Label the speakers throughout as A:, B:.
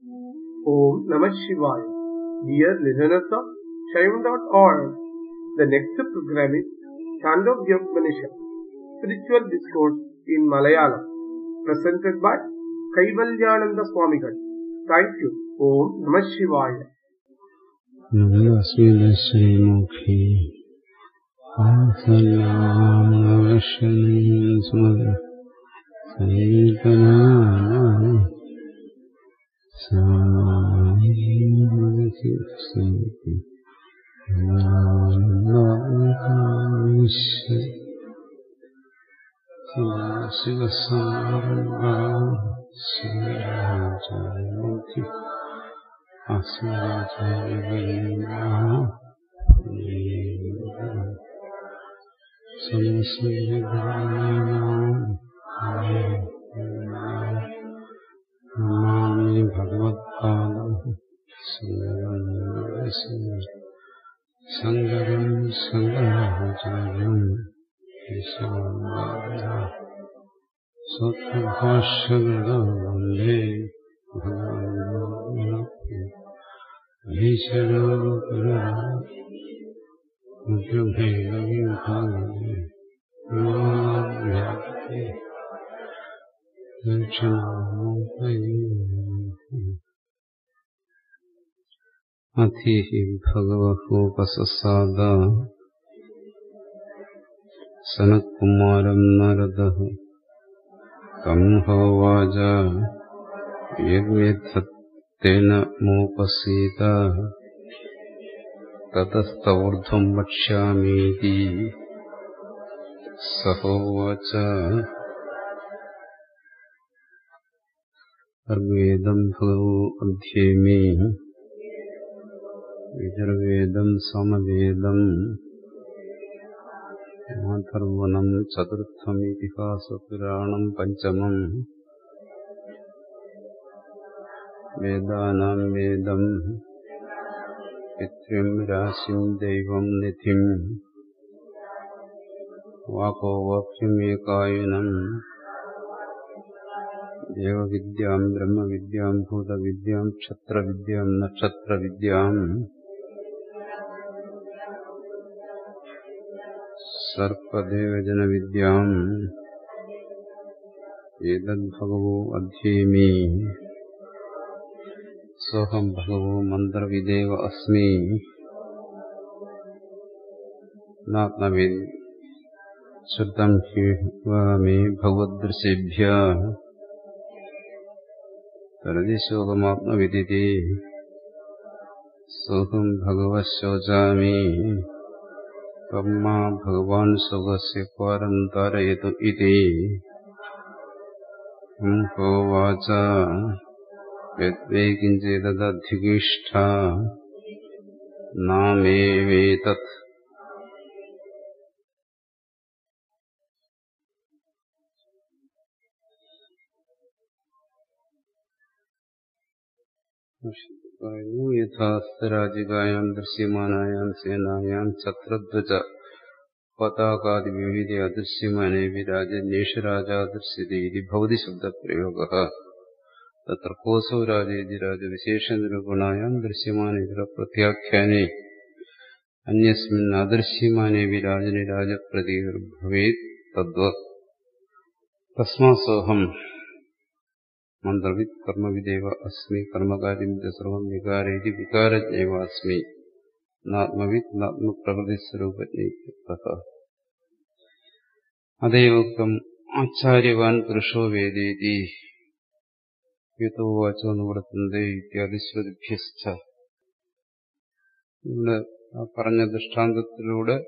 A: Om Namah Shivaya. Dear listeners of Shaivan.org, the next program is Chandogya Spiritual Discourse in Malayalam, presented by Kaivalyananda Swamigal. Thank you. Om Namah Shivaya.
B: നന്ദസ്മിത ശ്രീമുഖി ആസന്നാമവശനം സ്മൃത സങ്കനാ സാമി ശിവസാരൂഢി നമാമി ഭഗവത്പാദം ശങ്കരം ശങ്കരാചാര്യം സ്വഭാഷ്യകൃതോ വന്ദേ ഈശ്വരോ പുരഭേദവിഭാഗേ അധീഹി ഭഗവഹോപസസാദ സനത്കുമാരം നരദ തം ഹോവാച യദ്വേദ്ധത്തേന മോപസീത തതസ്തൂർധ്വം വക്ഷ്യാമീതി സഹോവാച ഋഗ്വേദം ഭഗവോ അധ്യേമി യജുർവേദം സമവേദം മാധർവണം ചതുർത്ഥം ഇതിഹാസപുരാണം പഞ്ചമം വേദാനാം വേദം പിതൃം രാശിം ദൈവം നിധിം വാകോ വാക്യമേകായനം ദേവവിദ്യാം ബ്രഹ്മവിദ്യാം ഭൂതവിദ്യാം ക്ഷത്രവിദ്യാം നക്ഷത്രവിദ്യാം സർപ്പദേവജനവിദ്യാം ഏതദ്ഭഗവോ അധ്യേമി സോഹം ഭഗവോ മന്ത്രവിദേവ അസ്മി നാത്മവിദ് ശ്രുതം ഹ്യമേ ഭഗവദ്ദൃശേഭ്യ തരതിശോകമാത്മവിദിതി സോഹം ഭഗവശോചാമി തമ്മാ ഭഗവാൻ സുഖസ്യ പാരം താരയതു ഇതി ഹോവാച യദ്വേ കിഞ്ചിദധികിഷ്ഠ നാമേവേതത് പറയുന്നു യഥാസ്ഥരാജികായാം ദൃശ്യമാനായാം സേനായാം ഛത്രധ്വജ പതാകാദി വിവിധ അദൃശ്യമാനേ വിരാജന്യേഷരാജാ ദൃശ്യത്തെ ഇത് ഭവതി ശബ്ദപ്രയോഗ തത്ര കോസോ രാജേതി രാജവിശേഷനിരൂപണായാം ദൃശ്യമാനേതര പ്രത്യാഖ്യാനേ അന്യസ്മിൻ അദൃശ്യമാനേ വിരാജനെ രാജപ്രതീർഭവേത് തദ്വ തസ്മാസോഹം മന്ത്രവിത് കർമ്മവിദേവ അസ്മി കർമ്മകാര്യം സർവം വികാരേതി വികാരജ്ഞൈവ അസ്മി നാത്മവിത് നാത്മപ്രകൃതിസ്വരൂപജ്ഞ അതേവക്തം ആചാര്യവാൻ പുരുഷോ വേദേതി യഥോ വാചോ നിവർത്തന്തേ ഇത്യാദിശ്രുതിഭ്യശ്ച ഇവിടെ പറഞ്ഞ ദൃഷ്ടാന്തത്തിലൂടെ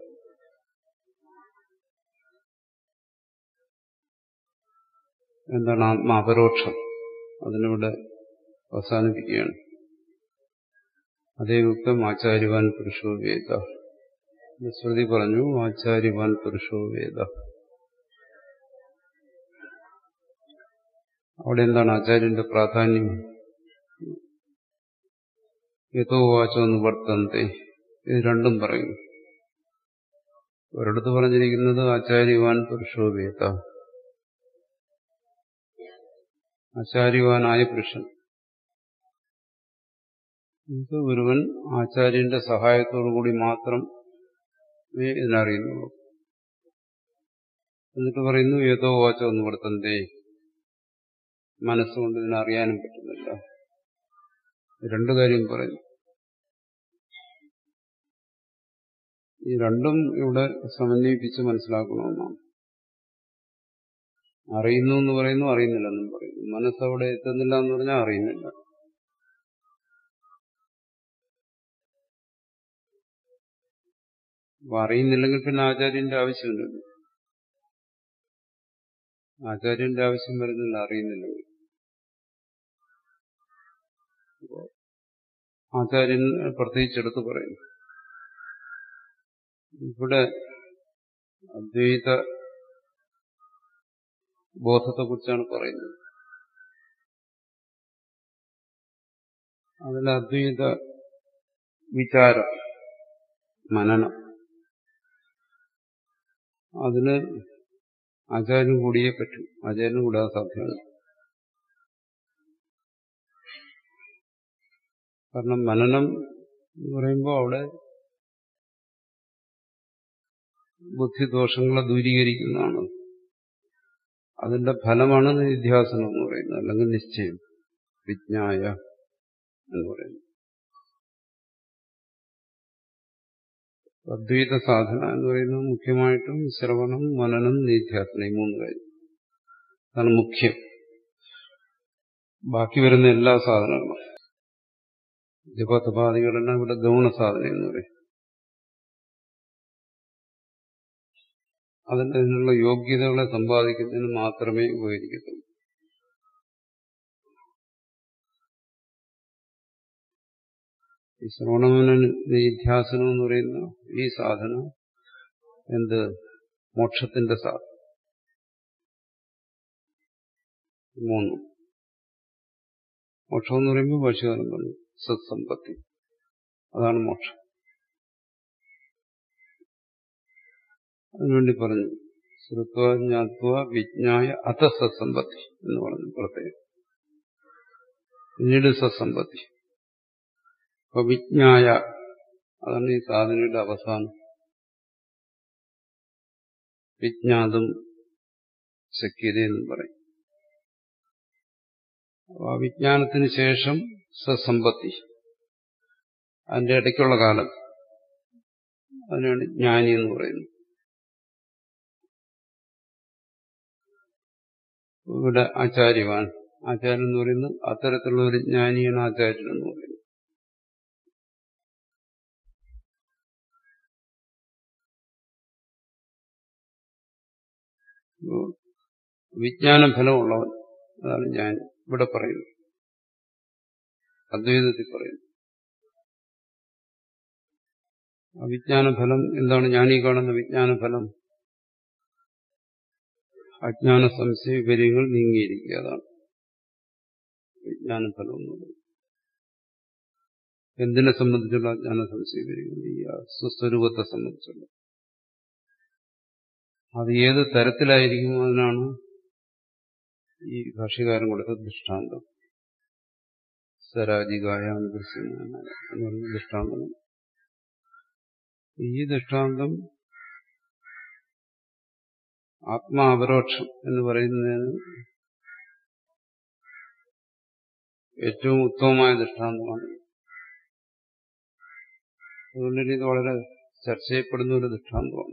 B: എന്താണ് ആത്മാപരോക്ഷം അതിനിവിടെ അവസാനിപ്പിക്കുകയാണ് അതേ യുക്തം ആചാര്യവാൻ പുരുഷോ വേദ ശ്രുതി പറഞ്ഞു ആചാര്യവാൻ പുരുഷോ വേദ അവിടെ എന്താണ് ആചാര്യന്റെ പ്രാധാന്യം യഥോ വാചോ നിവർത്തന്തെ ഇത് രണ്ടും പറയുന്നു ഒരിടത്ത് പറഞ്ഞിരിക്കുന്നത് ആചാര്യവാൻ പുരുഷോ വേദ ആചാര്യവാനായ പുരുഷൻ ഇത് ഒരുവൻ ആചാര്യന്റെ സഹായത്തോടു കൂടി മാത്രം ഇതിനറിയുന്നുള്ളൂ എന്നിട്ട് പറയുന്നു ഏതോ വാച്ചോ എന്ന് കൊടുത്തന്തേ മനസ്സുകൊണ്ട് ഇതിനറിയാനും പറ്റുന്നില്ല രണ്ടു കാര്യം പറയുന്നു ഈ രണ്ടും ഇവിടെ സമന്വയിപ്പിച്ച് മനസ്സിലാക്കണമെന്നാണ് അറിയുന്നു എന്ന് പറയുന്നു അറിയുന്നില്ലെന്നും പറയുന്നു മനസ്സവിടെ എത്തുന്നില്ല എന്ന് പറഞ്ഞാൽ അറിയുന്നില്ല അപ്പൊ അറിയുന്നില്ലെങ്കിൽ പിന്നെ ആചാര്യന്റെ ആവശ്യമില്ലല്ലോ ആചാര്യന്റെ ആവശ്യം വരുന്നില്ല അറിയുന്നില്ലെങ്കിൽ ആചാര്യൻ പ്രത്യേകിച്ചെടുത്ത് പറയുന്നു ഇവിടെ അദ്വൈത ബോധത്തെക്കുറിച്ചാണ് പറയുന്നത് അതിൽ അദ്വൈത വിചാരം മനനം അതിന് ആചാര്യൻ കൂടിയേ പറ്റൂ ആചാര്യനും കൂടാതെ സാധ്യമാണ് കാരണം മനനം എന്ന് പറയുമ്പോൾ അവിടെ ബുദ്ധിദോഷങ്ങളെ ദൂരീകരിക്കുന്നതാണ് അതിന്റെ ഫലമാണ് നിധ്യാസനം എന്ന് പറയുന്നത് അല്ലെങ്കിൽ നിശ്ചയം വിജ്ഞായ എന്ന് പറയുന്നത് അദ്വൈത സാധന എന്ന് പറയുന്നത് മുഖ്യമായിട്ടും ശ്രവണം മനനം നിധ്യാസനം ഈ മൂന്ന് കാര്യം അതാണ് മുഖ്യം ബാക്കി വരുന്ന എല്ലാ സാധനങ്ങളും ജപതപാദികളെല്ലാം ഇവിടെ ഗൗണ സാധന എന്ന് പറയും അതിൻ്റെ അതിനുള്ള യോഗ്യതകളെ സമ്പാദിക്കുന്നതിന് മാത്രമേ ഉപകരിക്കത്തുള്ളൂ ഈ ശ്രവണമന നിധ്യാസനം എന്ന് പറയുന്ന ഈ സാധന എന്ത് മോക്ഷത്തിന്റെ സാധന മൂന്ന് മോക്ഷം എന്ന് പറയുമ്പോൾ ഭാഷകാരം പറഞ്ഞു സത്സമ്പത്തി അതാണ് മോക്ഷം അതിനുവേണ്ടി പറഞ്ഞു ശ്രുത്വ ജ്ഞാത്വ വിജ്ഞായ അത സത്സമ്പത്തി എന്ന് പറഞ്ഞു പ്രത്യേകം പിന്നീട് സത്സമ്പത്തി അപ്പൊ വിജ്ഞായ അതാണ് ഈ സാധനയുടെ അവസാനം വിജ്ഞാതും ശക്യതയെന്നും പറയും ആ വിജ്ഞാനത്തിന് ശേഷം സസമ്പത്തി അതിന്റെ ഇടയ്ക്കുള്ള കാലം അതിനാണ് ജ്ഞാനി എന്ന് പറയുന്നത് ഇവിടെ ആചാര്യവാൻ ആചാര്യൻ എന്ന് പറയുന്നത് അത്തരത്തിലുള്ള ഒരു ജ്ഞാനിയാണ് ആചാര്യൻ എന്ന് പറയുന്നത് വിജ്ഞാന ഫലമുള്ളവൻ അതാണ് ഞാൻ ഇവിടെ പറയുന്നത് അദ്വൈതത്തിൽ പറയുന്നു ആ വിജ്ഞാനഫലം എന്താണ് ഞാനീ കാണുന്ന വിജ്ഞാനഫലം അജ്ഞാന സംശയ വിപര്യങ്ങൾ നീങ്ങിയിരിക്കുക അതാണ് വിജ്ഞാനഫലം എന്ന് പറയുന്നത് എന്തിനെ സംബന്ധിച്ചുള്ള അജ്ഞാന സംശയ വിപര്യങ്ങൾ ഈ സ്വസ്വരൂപത്തെ സംബന്ധിച്ചുള്ള അത് ഏത് തരത്തിലായിരിക്കും അതിനാണ് ഈ ഭാഷ്യകാരൻ കൊടുത്ത ദൃഷ്ടാന്തം സരാജികായ എന്ന് പറഞ്ഞ ദൃഷ്ടാന്തം ഈ ദൃഷ്ടാന്തം ആത്മാപരോക്ഷം എന്ന് പറയുന്നതിന് ഏറ്റവും ഉത്തമമായ ദൃഷ്ടാന്തമാണ് അതുകൊണ്ട് ഇത് വളരെ ചർച്ച ചെയ്യപ്പെടുന്ന ഒരു ദൃഷ്ടാന്തമാണ്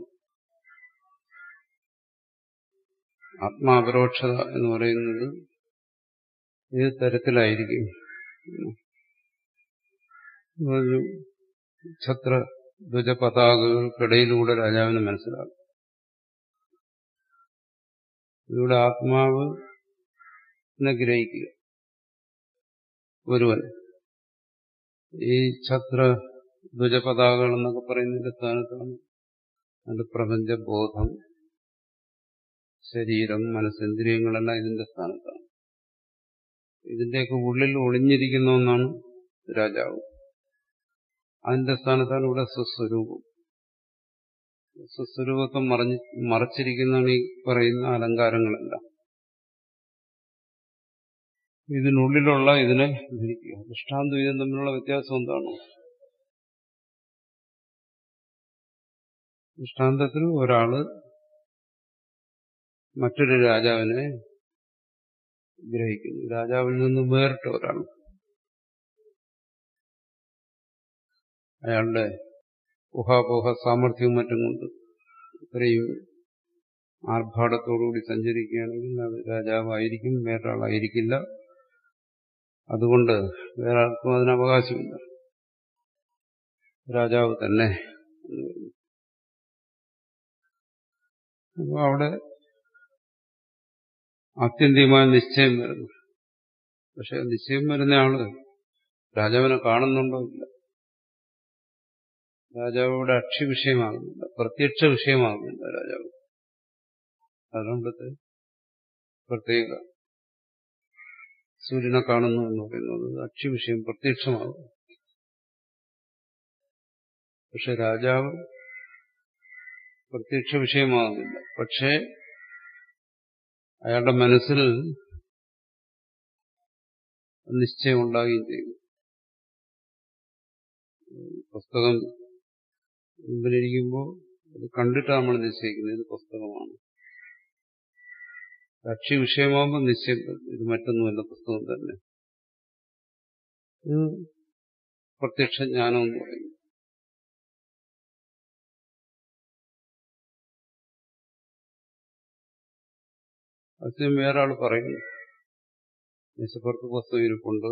B: ആത്മാപരോക്ഷത എന്ന് പറയുന്നത് ഏത് തരത്തിലായിരിക്കും ഛത്ര ധ്വജ പതാകകൾക്കിടയിലൂടെ രാജാവിന് മനസ്സിലാകും ഇവിടെ ആത്മാവ് ഗ്രഹിക്കുക ഒരുവൻ ഈ ഛത്ര ധ്വജപതാകകൾ എന്നൊക്കെ പറയുന്നതിന്റെ സ്ഥാനത്താണ് അത് പ്രപഞ്ചബോധം ശരീരം മനസ്സേന്ദ്രിയങ്ങളെല്ലാം ഇതിന്റെ സ്ഥാനത്താണ് ഇതിന്റെയൊക്കെ ഉള്ളിൽ ഒളിഞ്ഞിരിക്കുന്ന ഒന്നാണ് രാജാവ് അതിന്റെ സ്ഥാനത്താണ് ഇവിടെ സ്വസ്വരൂപം സ്വസ്വരൂപത്തെ മറിഞ്ഞ് മറച്ചിരിക്കുന്നതാണ് ഈ പറയുന്ന അലങ്കാരങ്ങളെല്ലാം ഇതിനുള്ളിലുള്ള ഇതിനെ ധരിക്കുക ദൃഷ്ടാന്തം ഇതും തമ്മിലുള്ള വ്യത്യാസം എന്താണ് ദൃഷ്ടാന്തത്തിൽ ഒരാള് മറ്റൊരു രാജാവിനെ ഗ്രഹിക്കുന്നു രാജാവിൽ നിന്ന് വേറിട്ട ഒരാൾ അയാളുടെ ഊഹാപോഹ സാമർഥ്യവും മറ്റും കൊണ്ട് ഇത്രയും ആർഭാടത്തോടുകൂടി സഞ്ചരിക്കുകയാണെങ്കിൽ അത് രാജാവായിരിക്കും വേറൊരാളായിരിക്കില്ല അതുകൊണ്ട് വേറെ ആർക്കും അതിന് അവകാശമില്ല രാജാവ് തന്നെ എന്ന് പറഞ്ഞു അപ്പോൾ അവിടെ ആത്യന്തികമായ നിശ്ചയം വരുന്നു പക്ഷെ നിശ്ചയം വരുന്ന ആള് രാജാവിനെ കാണുന്നുണ്ടോ ഇല്ല രാജാവ് ഇവിടെ അക്ഷി വിഷയമാകുന്നില്ല പ്രത്യക്ഷ വിഷയമാകുന്നില്ല രാജാവ് അതുകൊണ്ടത്തെ പ്രത്യേക സൂര്യനെ കാണുന്നു എന്ന് പറയുന്നത് അക്ഷി വിഷയം പ്രത്യക്ഷമാകും പക്ഷെ രാജാവ് പ്രത്യക്ഷ വിഷയമാകുന്നില്ല പക്ഷേ അയാളുടെ മനസ്സിൽ നിശ്ചയം ഉണ്ടാകുകയും ചെയ്യും പുസ്തകം മുമ്പിലിരിക്കുമ്പോൾ അത് കണ്ടിട്ടാണ് നമ്മൾ നിശ്ചയിക്കുന്നത് ഇത് പുസ്തകമാണ് കക്ഷി വിഷയമാകുമ്പോൾ നിശ്ചയം ഇത് മറ്റൊന്നുമല്ല പുസ്തകം തന്നെ ഇത് പ്രത്യക്ഷ ജ്ഞാനം എന്ന് പറയുന്നു അച്ഛൻ വേറെ ആൾ പറയുന്നു മേശപ്പുറത്ത് പുസ്തകം ഇരിപ്പുണ്ട്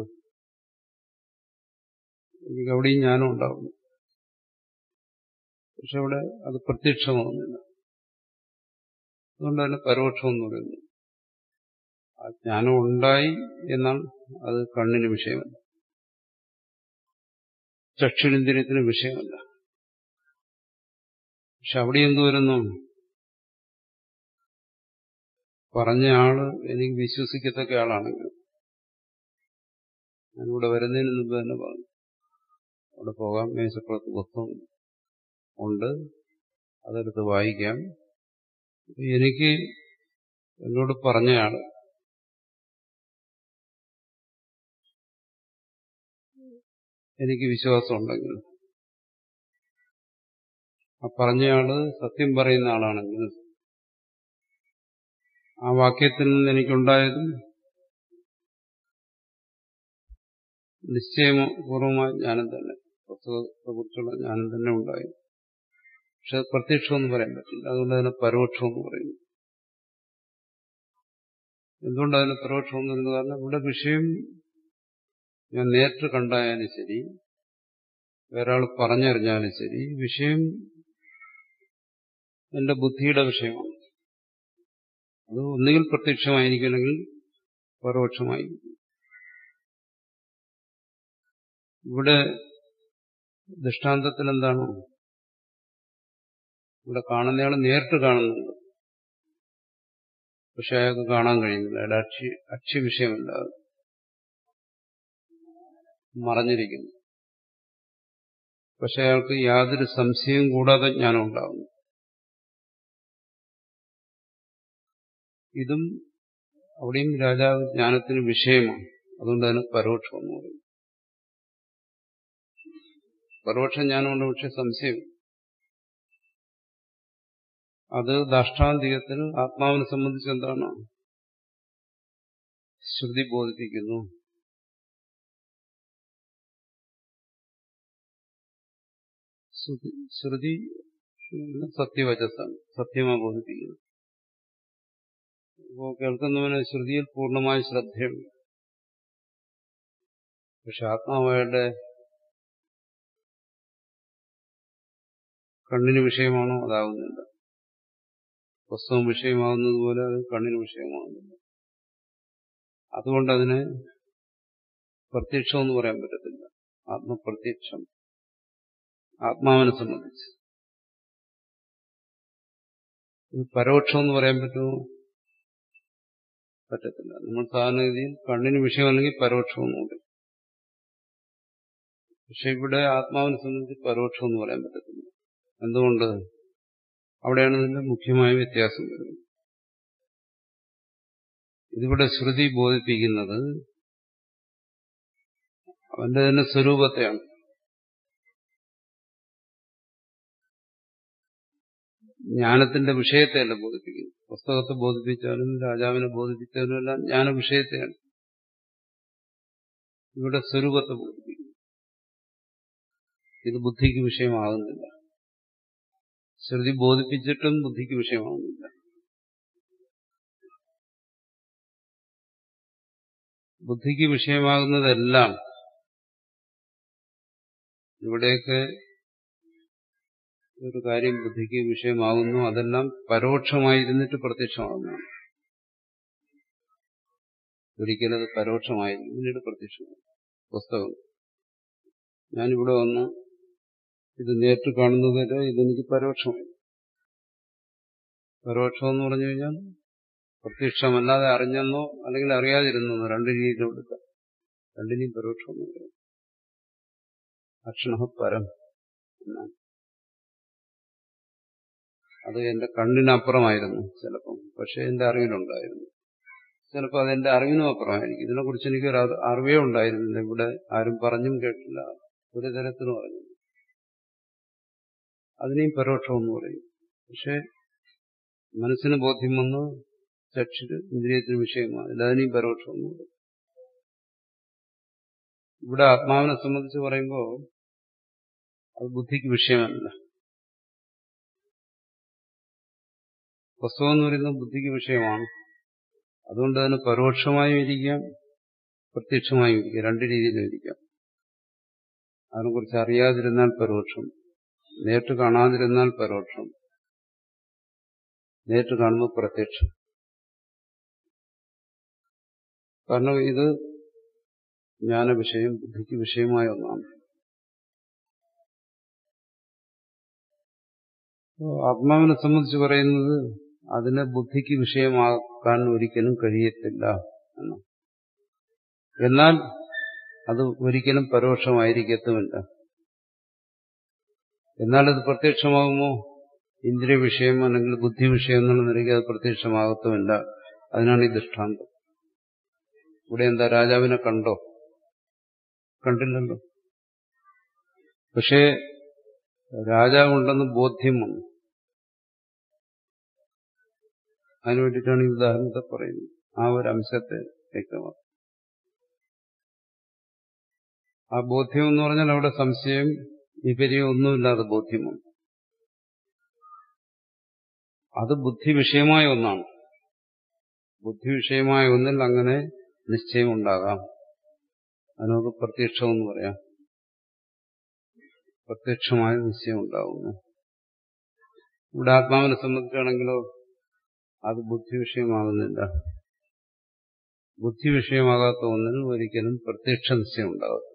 B: എനിക്ക് അവിടെയും ജ്ഞാനം ഉണ്ടാവുന്നു പക്ഷെ അവിടെ അത് പ്രത്യക്ഷമാകുന്നില്ല അതുകൊണ്ട് തന്നെ പരോക്ഷം എന്ന് പറയുന്നു ആ ജ്ഞാനം ഉണ്ടായി എന്നാൽ അത് കണ്ണിന് വിഷയമല്ല ചക്ഷുരിന്ദ്രിയത്തിന് വിഷയമല്ല പക്ഷെ അവിടെ എന്തു വരുന്നു പറഞ്ഞ ആള് എനിക്ക് വിശ്വസിക്കത്തക്ക ആളാണെങ്കിൽ ഞാനിവിടെ വരുന്നതിന് മുമ്പ് തന്നെ പറഞ്ഞു അവിടെ പോകാം മേശപ്പുറത്ത് പുസ്തകം ഉണ്ട് അതെടുത്ത് വായിക്കാം എനിക്ക് എന്നോട് പറഞ്ഞയാള് എനിക്ക് വിശ്വാസമുണ്ടെങ്കിൽ ആ പറഞ്ഞയാള് സത്യം പറയുന്ന ആളാണെങ്കിൽ ആ വാക്യത്തിൽ നിന്ന് എനിക്കുണ്ടായതും നിശ്ചയപൂർവമായ ജ്ഞാനം തന്നെ പുസ്തകത്തെ കുറിച്ചുള്ള ജ്ഞാനം തന്നെ ഉണ്ടായി പക്ഷെ അത് പ്രത്യക്ഷമെന്ന് പറയാൻ പറ്റില്ല അതുകൊണ്ട് അതിനെ പരോക്ഷം എന്ന് പറയുന്നു എന്തുകൊണ്ട് അതിന് പരോക്ഷം എന്ന് പറയുന്നത് കാരണം ഇവിടെ വിഷയം ഞാൻ നേരിട്ട് കണ്ടായാലും ശരി വേറെ ആൾ പറഞ്ഞറിഞ്ഞാലും ശരി വിഷയം എന്റെ ബുദ്ധിയുടെ വിഷയമാണ് അത് ഒന്നുകിൽ പ്രത്യക്ഷമായിരിക്കും അല്ലെങ്കിൽ പരോക്ഷമായിരിക്കും ഇവിടെ ദൃഷ്ടാന്തത്തിൽ എന്താണ് ഇവിടെ കാണുന്നയാൾ നേരിട്ട് കാണുന്നുണ്ട് പക്ഷെ അയാൾക്ക് കാണാൻ കഴിയുന്നില്ല അയാളുടെ അക്ഷി അക്ഷി വിഷയമല്ല അത് മറഞ്ഞിരിക്കുന്നു പക്ഷെ അയാൾക്ക് യാതൊരു സംശയവും കൂടാതെ ജ്ഞാനം ഉണ്ടാകുന്നു ഇതും അവിടെയും രാജാവ് ജ്ഞാനത്തിന് വിഷയമാണ് അതുകൊണ്ട് അതിന് പരോക്ഷം എന്ന് പറയും പരോക്ഷ ജ്ഞാനമുണ്ട് പക്ഷെ സംശയം അത് ദാഷ്ടാന്തികത്തിൽ ആത്മാവിനെ സംബന്ധിച്ച് എന്താണ് ശ്രുതി ബോധിപ്പിക്കുന്നു ശ്രുതി സത്യവചസ്സാണ് സത്യമാണ് ബോധിപ്പിക്കുന്നത് അപ്പോൾ കേൾക്കുന്നവന് ശ്രുതിയിൽ പൂർണ്ണമായ ശ്രദ്ധയുണ്ട് പക്ഷെ ആത്മാവയുടെ കണ്ണിന് വിഷയമാണോ അതാകുന്നില്ല പുസ്തകം വിഷയമാകുന്നത് പോലെ അത് കണ്ണിന് വിഷയമാകുന്നില്ല അതുകൊണ്ട് അതിന് പ്രത്യക്ഷം എന്ന് പറയാൻ പറ്റത്തില്ല ആത്മപ്രത്യക്ഷം ആത്മാവിനെ സംബന്ധിച്ച് ഇത് പരോക്ഷം എന്ന് പറയാൻ പറ്റുമോ പറ്റത്തില്ല നമ്മൾ സാധാരണഗതിയിൽ കണ്ണിന് വിഷയമല്ലെങ്കിൽ പരോക്ഷം എന്ന് പറയും പക്ഷെ ഇവിടെ ആത്മാവിനെ സംബന്ധിച്ച് പരോക്ഷം എന്ന് പറയാൻ പറ്റത്തില്ല എന്തുകൊണ്ട് അവിടെയാണ് ഇതിന്റെ മുഖ്യമായ വ്യത്യാസം വരുന്നത് ഇതിവിടെ ശ്രുതി ബോധിപ്പിക്കുന്നത് അവന്റെ തന്നെ സ്വരൂപത്തെയാണ് ജ്ഞാനത്തിന്റെ വിഷയത്തെയല്ല ബോധിപ്പിക്കുന്നു പുസ്തകത്തെ ബോധിപ്പിച്ചാലും രാജാവിനെ ബോധിപ്പിച്ചാലും എല്ലാം ജ്ഞാന വിഷയത്തെയാണ് ഇവിടെ സ്വരൂപത്തെ ബോധിപ്പിക്കുന്നു ഇത് ബുദ്ധിക്ക് വിഷയമാകുന്നില്ല ശ്രുതി ബോധിപ്പിച്ചിട്ടും ബുദ്ധിക്ക് വിഷയമാകുന്നില്ല ബുദ്ധിക്ക് വിഷയമാകുന്നതെല്ലാം ഇവിടെയൊക്കെ ഒരു കാര്യം ബുദ്ധിക്ക് വിഷയമാകുന്നു അതെല്ലാം പരോക്ഷമായിരുന്നിട്ട് പ്രത്യക്ഷമാകുന്നു ഒരിക്കലും അത് പരോക്ഷമായിരുന്നു പിന്നീട് പ്രത്യക്ഷമാകും പുസ്തകം ഞാനിവിടെ വന്ന് ഇത് നേരിട്ട് കാണുന്നത് വരെ ഇതെനിക്ക് പരോക്ഷമായി പരോക്ഷം എന്ന് പറഞ്ഞു കഴിഞ്ഞാൽ പ്രത്യക്ഷമല്ലാതെ അറിഞ്ഞെന്നോ അല്ലെങ്കിൽ അറിയാതിരുന്നോ രണ്ട് രീതിയിലെടുക്കാം രണ്ടിനെയും പരോക്ഷം എന്ന് പറയും അക്ഷണ പരം എന്നാണ് അത് എന്റെ കണ്ണിനപ്പുറമായിരുന്നു ചിലപ്പം പക്ഷെ എന്റെ അറിവിലുണ്ടായിരുന്നു ചിലപ്പോൾ അതെന്റെ അറിവിനും അപ്പുറമായിരിക്കും ഇതിനെക്കുറിച്ച് എനിക്ക് ഒരു അറിവേ ഉണ്ടായിരുന്നില്ല ഇവിടെ ആരും പറഞ്ഞും കേട്ടില്ല ഒരു തരത്തിലും അറിഞ്ഞു അതിനെയും പരോക്ഷം എന്ന് പറയും പക്ഷെ മനസ്സിന് ബോധ്യം വന്ന് ചക്ഷുര് ഇന്ദ്രിയത്തിന് വിഷയമാണ് അതിനെയും പരോക്ഷം എന്ന് പറയും ഇവിടെ ആത്മാവിനെ സംബന്ധിച്ച് പറയുമ്പോൾ അത് ബുദ്ധിക്ക് വിഷയമല്ല പുസ്തകം എന്ന് പറയുന്നത് ബുദ്ധിക്ക് വിഷയമാണ് അതുകൊണ്ട് അതിന് പരോക്ഷമായും ഇരിക്കാം പ്രത്യക്ഷമായും ഇരിക്കാം രണ്ട് രീതിയിലും ഇരിക്കാം അതിനെക്കുറിച്ച് അറിയാതിരുന്നാൽ പരോക്ഷം നേരിട്ട് കാണാതിരുന്നാൽ പരോക്ഷം നേരിട്ട് കാണുമ്പോൾ പ്രത്യക്ഷം കാരണം ഇത് ജ്ഞാന വിഷയം ബുദ്ധിക്ക് വിഷയമായ ഒന്നാണ് ആത്മാവിനെ സംബന്ധിച്ച് പറയുന്നത് അതിനെ ബുദ്ധിക്ക് വിഷയമാക്കാൻ ഒരിക്കലും കഴിയത്തില്ല എന്ന് എന്നാൽ അത് ഒരിക്കലും പരോക്ഷമായിരിക്കത്തുമില്ല എന്നാൽ അത് പ്രത്യക്ഷമാകുമോ ഇന്ദ്രിയ വിഷയം അല്ലെങ്കിൽ ബുദ്ധി വിഷയം എന്നുള്ള നിലയ്ക്ക് അത് പ്രത്യക്ഷമാകത്തുമില്ല അതിനാണ് ഈ ദൃഷ്ടാന്തം ഇവിടെ എന്താ രാജാവിനെ കണ്ടോ കണ്ടില്ലല്ലോ പക്ഷേ രാജാവുണ്ടെന്ന് ബോധ്യം വന്നു അതിനു വേണ്ടിയിട്ടാണ് ഈ ഉദാഹരണത്തെ പറയുന്നത് ആ ഒരു അംശത്തെ വ്യക്തമാക്കും ആ ബോധ്യം എന്ന് പറഞ്ഞാൽ അവിടെ സംശയം വിപര്യം ഒന്നുമില്ലാതെ ബോധ്യമാണ് അത് ബുദ്ധി വിഷയമായ ഒന്നാണ് ബുദ്ധി വിഷയമായ ഒന്നിൽ അങ്ങനെ നിശ്ചയം ഉണ്ടാകാം അതിനൊക്കെ പ്രത്യക്ഷം എന്ന് പറയാം പ്രത്യക്ഷമായ നിശ്ചയം ഉണ്ടാകുന്നു ഇവിടെ ആത്മാവിനെ സംബന്ധിച്ചാണെങ്കിലോ അത് ബുദ്ധി വിഷയമാകുന്നില്ല ബുദ്ധി വിഷയമാകാത്ത ഒന്നിന് ഒരിക്കലും പ്രത്യക്ഷ നിശ്ചയം ഉണ്ടാകും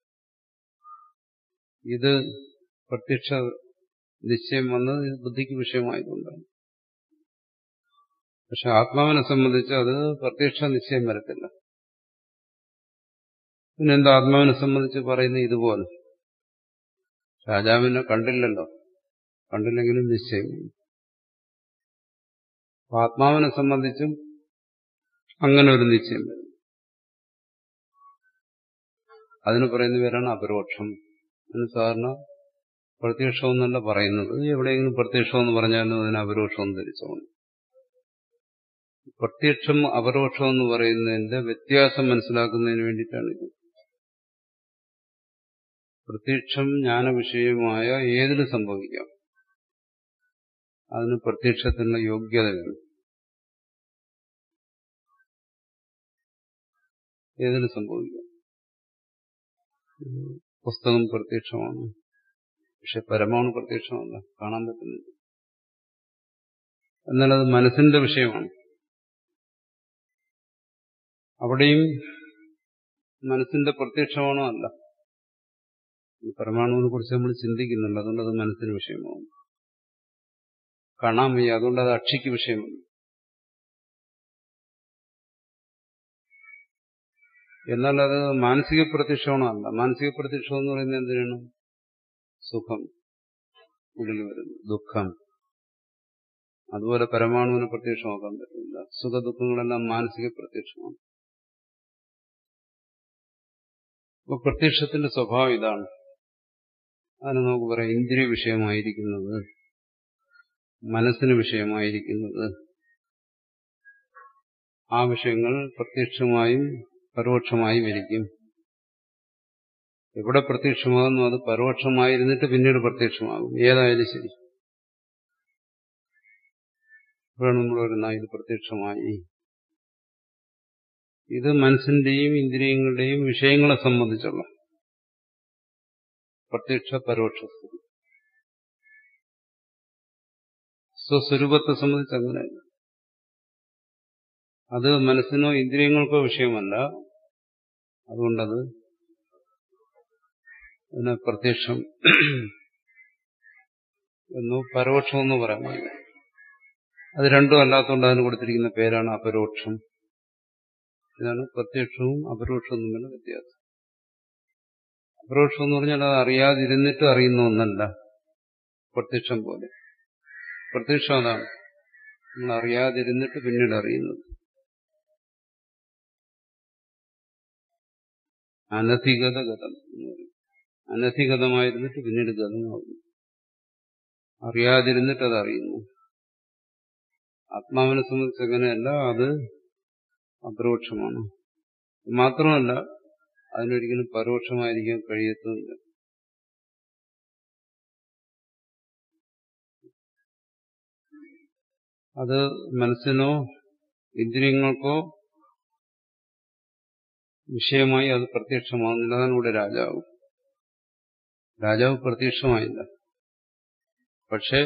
B: ഇത് പ്രത്യക്ഷ നിശ്ചയം വന്നത് ഇത് ബുദ്ധിക്ക് വിഷയമായതുകൊണ്ടാണ് പക്ഷെ ആത്മാവിനെ സംബന്ധിച്ച് അത് പ്രത്യക്ഷ നിശ്ചയം വരത്തില്ല പിന്നെന്താ ആത്മാവിനെ സംബന്ധിച്ച് പറയുന്നത് ഇതുപോലെ രാജാവിനെ കണ്ടില്ലല്ലോ കണ്ടില്ലെങ്കിലും നിശ്ചയം ആത്മാവിനെ സംബന്ധിച്ചും അങ്ങനെ ഒരു നിശ്ചയം വരും അതിന് പറയുന്ന പേരാണ് അപരോക്ഷം എന്ന് സാധാരണ പ്രത്യക്ഷം എന്നല്ല പറയുന്നത് എവിടെയെങ്കിലും പ്രത്യക്ഷം എന്ന് പറഞ്ഞാലും അതിന് അപരോക്ഷം എന്ന് ധരിച്ചോണം പ്രത്യക്ഷം അപരോക്ഷം എന്ന് പറയുന്നതിന്റെ വ്യത്യാസം മനസ്സിലാക്കുന്നതിന് വേണ്ടിയിട്ടാണ് ഇത് പ്രത്യക്ഷം ജ്ഞാനവിഷയമായ ഏതിലും സംഭവിക്കാം അതിന് പ്രത്യക്ഷത്തിനുള്ള യോഗ്യത വേണം ഏതിലും സംഭവിക്കാം പുസ്തകം പ്രത്യക്ഷമാണ് പക്ഷെ പരമാണു പ്രത്യക്ഷമല്ല കാണാൻ പറ്റുന്നില്ല എന്നാൽ അത് മനസ്സിന്റെ വിഷയമാണ് അവിടെയും മനസ്സിന്റെ പ്രത്യക്ഷമാണോ അല്ല പരമാണുവിനെ കുറിച്ച് നമ്മൾ ചിന്തിക്കുന്നുണ്ട് അതുകൊണ്ട് അത് മനസ്സിന് വിഷയമാവും കാണാൻ വയ്യ അതുകൊണ്ട് അത് അക്ഷിക്ക് വിഷയമാണ് എന്നാൽ അത് മാനസിക പ്രത്യക്ഷമാണോ അല്ല മാനസിക പ്രത്യക്ഷം എന്ന് പറയുന്നത് എന്തിനാണ് സുഖം ഉള്ളിൽ വരുന്നു ദുഃഖം അതുപോലെ പരമാണുവിനെ പ്രത്യക്ഷമാക്കാൻ പറ്റില്ല സുഖദുഃഖങ്ങളെല്ലാം മാനസിക പ്രത്യക്ഷമാണ് അപ്പൊ പ്രത്യക്ഷത്തിന്റെ സ്വഭാവം ഇതാണ് അതിന് നമുക്ക് പറയാം ഇന്ദ്രിയ വിഷയമായിരിക്കുന്നത് മനസ്സിന് വിഷയമായിരിക്കുന്നത് ആ വിഷയങ്ങൾ പ്രത്യക്ഷമായും പരോക്ഷമായും ഇരിക്കും എവിടെ പ്രത്യക്ഷമാകുന്നു അത് പരോക്ഷമായിരുന്നിട്ട് പിന്നീട് പ്രത്യക്ഷമാകും ഏതായാലും ശരി ഇപ്പോഴാണ് നമ്മൾ പറയുന്ന ഇത് പ്രത്യക്ഷമായി ഇത് മനസ്സിന്റെയും ഇന്ദ്രിയങ്ങളുടെയും വിഷയങ്ങളെ സംബന്ധിച്ചുള്ള പ്രത്യക്ഷ പരോക്ഷ സ്ഥിതി സ്വസ്വരൂപത്തെ സംബന്ധിച്ച് അങ്ങനെയല്ല അത് മനസ്സിനോ ഇന്ദ്രിയങ്ങൾക്കോ വിഷയമല്ല അതുകൊണ്ടത് അതിന് പ്രത്യക്ഷം എന്നോ പരോക്ഷമെന്നോ പറയാൻ കഴിയും അത് രണ്ടും അല്ലാത്തതുകൊണ്ട് അതിന് കൊടുത്തിരിക്കുന്ന പേരാണ് അപരോക്ഷം ഇതാണ് പ്രത്യക്ഷവും അപരോക്ഷവും തമ്മിലുള്ള വ്യത്യാസം അപരോക്ഷം എന്ന് പറഞ്ഞാൽ അത് അറിയാതിരുന്നിട്ട് അറിയുന്ന ഒന്നല്ല പ്രത്യക്ഷം പോലെ പ്രത്യക്ഷം അതാണ് നമ്മൾ അറിയാതിരുന്നിട്ട് പിന്നീട് അറിയുന്നത് അനധികത ഗതം എന്ന് പറയും അനധികതമായിരുന്നിട്ട് പിന്നീട് ഗതമാകുന്നു അറിയാതിരുന്നിട്ട് അത് അറിയുന്നു ആത്മാവിനെ സംബന്ധിച്ച് അങ്ങനെയല്ല അത് അപരോക്ഷമാണ് മാത്രമല്ല അതിനൊരിക്കലും പരോക്ഷമായിരിക്കാൻ കഴിയത്തുമില്ല അത് മനസ്സിനോ ഇന്ദ്രിയങ്ങൾക്കോ വിഷയമായി അത് പ്രത്യക്ഷമാകുന്നില്ല അതാണ് ഇവിടെ രാജാവ് രാജാവ് പ്രത്യക്ഷമായില്ല പക്ഷെ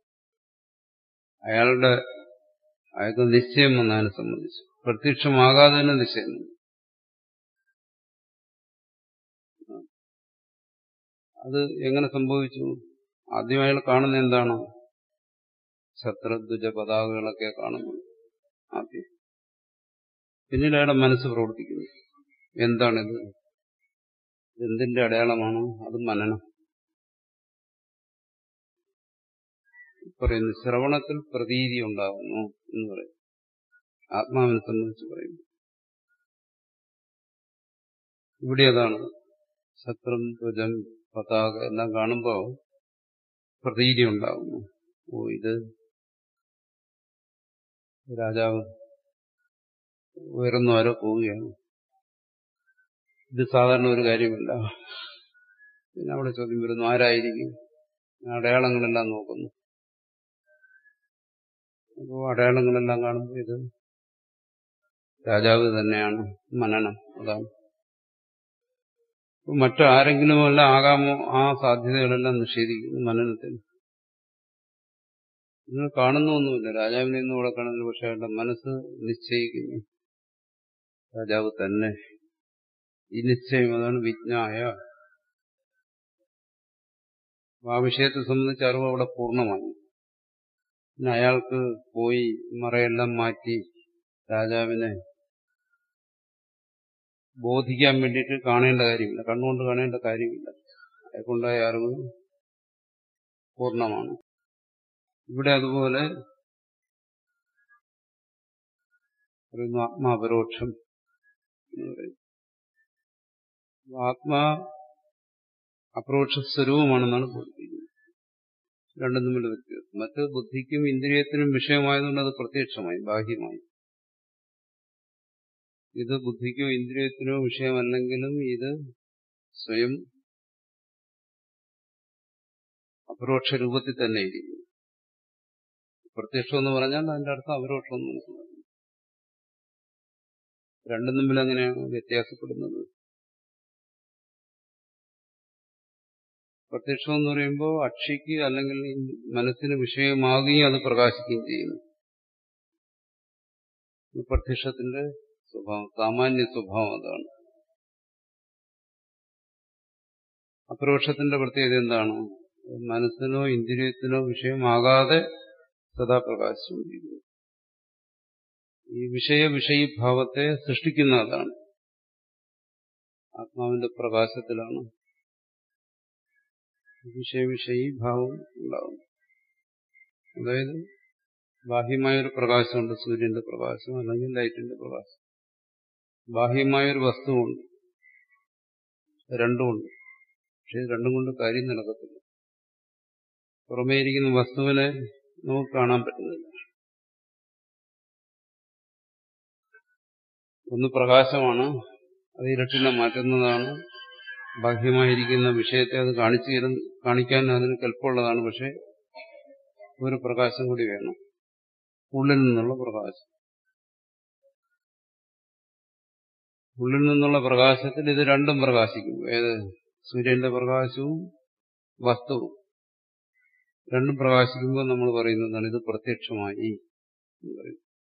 B: അയാളുടെ അയാൾക്ക് നിശ്ചയം വന്നതിനെ സംബന്ധിച്ചു പ്രത്യക്ഷമാകാതെ തന്നെ നിശ്ചയം അത് എങ്ങനെ സംഭവിച്ചു ആദ്യം അയാൾ കാണുന്ന എന്താണ് ശത്രുദ്വജ പതാകകളൊക്കെ കാണുന്നു ആദ്യം പിന്നീട് അയാളുടെ മനസ്സ് പ്രവർത്തിക്കുന്നു എന്താണിത് എന്തിന്റെ അടയാളമാണ് അത് മനനം പറയുന്നു ശ്രവണത്തിൽ പ്രതീതി ഉണ്ടാകുന്നു എന്ന് പറയും ആത്മാവിനെ സംബന്ധിച്ച് പറയുന്നു ഇവിടെ അതാണ് ശത്രം ധ്വജം പതാക എല്ലാം കാണുമ്പോൾ പ്രതീതി ഉണ്ടാകുന്നു ഓ ഇത് രാജാവ് ഉയർന്നു ആരോ പോവുകയാണ് ഇത് സാധാരണ ഒരു കാര്യമല്ല പിന്നെ അവിടെ ചോദ്യം വരുന്നു ആരായിരിക്കും അടയാളങ്ങളെല്ലാം നോക്കുന്നു അപ്പോൾ അടയാളങ്ങളെല്ലാം കാണുമ്പോൾ ഇത് രാജാവ് തന്നെയാണ് മനനം അതാണ് മറ്റാരെങ്കിലുമല്ല ആകാമോ ആ സാധ്യതകളെല്ലാം നിഷേധിക്കുന്നു മനനത്തിൽ നിങ്ങൾ കാണുന്നൊന്നുമില്ല രാജാവിനെ ഒന്നും ഇവിടെ കാണുന്നില്ല പക്ഷെ അയാളുടെ മനസ്സ് നിശ്ചയിക്കുന്നു രാജാവ് തന്നെ ഈ നിശ്ചയം അതാണ് വിജ്ഞായ ആ വിഷയത്തെ സംബന്ധിച്ച് അറിവ് അവിടെ പൂർണ്ണമായി പിന്നെ അയാൾക്ക് പോയി മറയെല്ലാം മാറ്റി രാജാവിനെ ബോധിക്കാൻ വേണ്ടിയിട്ട് കാണേണ്ട കാര്യമില്ല കണ്ണുകൊണ്ട് കാണേണ്ട കാര്യമില്ല അയാൾക്കുണ്ടായ അറിവ് പൂർണ്ണമാണ് ഇവിടെ അതുപോലെ പറയുന്നു ആത്മാപരോക്ഷം എന്ന് പറയും ആത്മാ അപരോക്ഷ സ്വരൂപമാണെന്നാണ് ബോധിപ്പിക്കുന്നത് രണ്ടും തമ്മിൽ വ്യത്യാസം മറ്റ് ബുദ്ധിക്കും ഇന്ദ്രിയത്തിനും വിഷയമായതുകൊണ്ട് അത് പ്രത്യക്ഷമായി ബാഹ്യമായി ഇത് ബുദ്ധിക്കോ ഇന്ദ്രിയത്തിനോ വിഷയമല്ലെങ്കിലും ഇത് സ്വയം അപരോക്ഷ രൂപത്തിൽ തന്നെ ഇരിക്കും പ്രത്യക്ഷം എന്ന് പറഞ്ഞാൽ അതിന്റെ അർത്ഥം അപരോക്ഷം എന്ന് മനസ്സിലാക്കും രണ്ടും തമ്മിൽ അങ്ങനെയാണ് വ്യത്യാസപ്പെടുന്നത് പ്രത്യക്ഷം എന്ന് പറയുമ്പോൾ അക്ഷിക്ക് അല്ലെങ്കിൽ മനസ്സിന് വിഷയമാകുകയും അത് പ്രകാശിക്കുകയും ചെയ്യുന്നു പ്രത്യക്ഷത്തിന്റെ സ്വഭാവം സാമാന്യ സ്വഭാവം അതാണ് അപരോക്ഷത്തിന്റെ പ്രത്യേകത എന്താണ് മനസ്സിനോ ഇന്ദ്രിയത്തിനോ വിഷയമാകാതെ സദാ പ്രകാശിച്ചുകൊണ്ടിരിക്കുന്നു ഈ വിഷയ വിഷയീഭാവത്തെ സൃഷ്ടിക്കുന്ന അതാണ് ആത്മാവിന്റെ പ്രകാശത്തിലാണ് വിഷയവിഷയീ ഭാവം ഉണ്ടാവും അതായത് ബാഹ്യമായൊരു പ്രകാശമുണ്ട് സൂര്യന്റെ പ്രകാശം അല്ലെങ്കിൽ ലൈറ്റിന്റെ പ്രകാശം ബാഹ്യമായൊരു വസ്തുവുണ്ട് രണ്ടുമുണ്ട് പക്ഷെ ഇത് രണ്ടും കൊണ്ട് കാര്യം നടക്കത്തില്ല പുറമേ ഇരിക്കുന്ന വസ്തുവിനെ നമുക്ക് കാണാൻ പറ്റുന്നില്ല ഒന്ന് പ്രകാശമാണ് അത് ഇരട്ടിനെ മാറ്റുന്നതാണ് ബാഹ്യമായിരിക്കുന്ന വിഷയത്തെ അത് കാണിച്ചു തരുന്ന കാണിക്കാൻ അതിന് കൽപ്പമുള്ളതാണ് പക്ഷെ ഒരു പ്രകാശം കൂടി വേണം ഉള്ളിൽ നിന്നുള്ള പ്രകാശം ഉള്ളിൽ നിന്നുള്ള പ്രകാശത്തിൽ ഇത് രണ്ടും പ്രകാശിക്കും ഏത് സൂര്യന്റെ പ്രകാശവും വസ്തുവും രണ്ടും പ്രകാശിക്കുമ്പോൾ നമ്മൾ പറയുന്നതാണ് ഇത് പ്രത്യക്ഷമായി എന്ന് പറയും